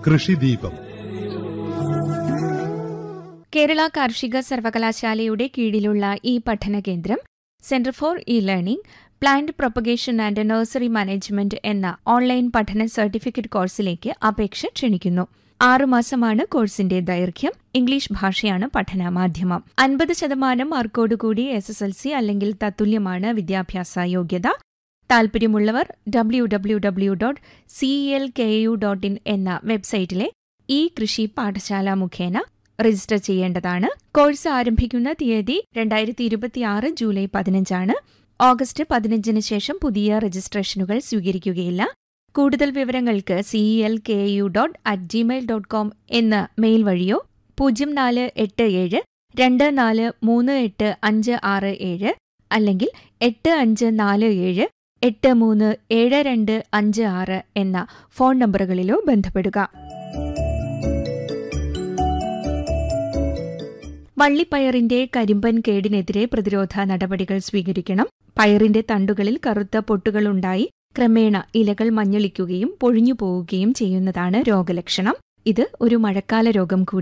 കൃഷിദീപം കേരള കാർഷിക സർവകലാശാലയുടെ കീഴിലുള്ള ഈ പഠന കേന്ദ്രം centre for e learning plant propagation and nursery management എന്ന ഓൺലൈൻ പഠന സർട്ടിഫിക്കറ്റ് കോഴ്സിലേക്ക് അപേക്ഷ ക്ഷണിക്കുന്നു ആറുമാസമാണ് കോഴ്സിന്റെ ദൈർഘ്യം ഇംഗ്ലീഷ് ഭാഷയാണ് പഠന മാധ്യമം അൻപത് ശതമാനം മാർക്കോടുകൂടി എസ് എസ് എൽ സി അല്ലെങ്കിൽ തത്തുല്യമാണ് വിദ്യാഭ്യാസ യോഗ്യത താൽപര്യമുള്ളവർ W W W dot C L K U dot in എന്ന വെബ്സൈറ്റിലെ ഈ കൃഷി പാഠശാല മുഖേന രജിസ്റ്റർ ചെയ്യേണ്ടതാണ് കോഴ്സ് ആരംഭിക്കുന്ന തീയതി രണ്ടായിരത്തി ഇരുപത്തിയാറ് ജൂലൈ പതിനഞ്ചാണ് ഓഗസ്റ്റ് പതിനഞ്ചിന് ശേഷം പുതിയ രജിസ്ട്രേഷനുകൾ സ്വീകരിക്കുകയില്ല കൂടുതൽ വിവരങ്ങൾക്ക് C L K U dot at Gmail dot com എന്ന മെയിൽ വഴിയോ പൂജ്യം നാല് എട്ട് ഏഴ് രണ്ട് നാല് മൂന്ന് എട്ട് അഞ്ച് ആറ് ഏഴ് അല്ലെങ്കിൽ എട്ട് അഞ്ച് നാല് ഏഴ് എട്ട് മൂന്ന് ഏഴ് രണ്ട് അഞ്ച് ആറ് എന്ന ഫോൺ നമ്പറുകളിലോ ബന്ധപ്പെടുക വള്ളിപ്പയറിന്റെ കരിമ്പൻ കേടിനെതിരെ പ്രതിരോധ നടപടികൾ സ്വീകരിക്കണം പയറിന്റെ തണ്ടുകളിൽ കറുത്ത പൊട്ടുകളുണ്ടായി ക്രമേണ ഇലകൾ മഞ്ഞളിക്കുകയും പൊഴിഞ്ഞു പോവുകയും ചെയ്യുന്നതാണ് രോഗലക്ഷണം ഇത് ഒരു മഴക്കാല രോഗം കൂടി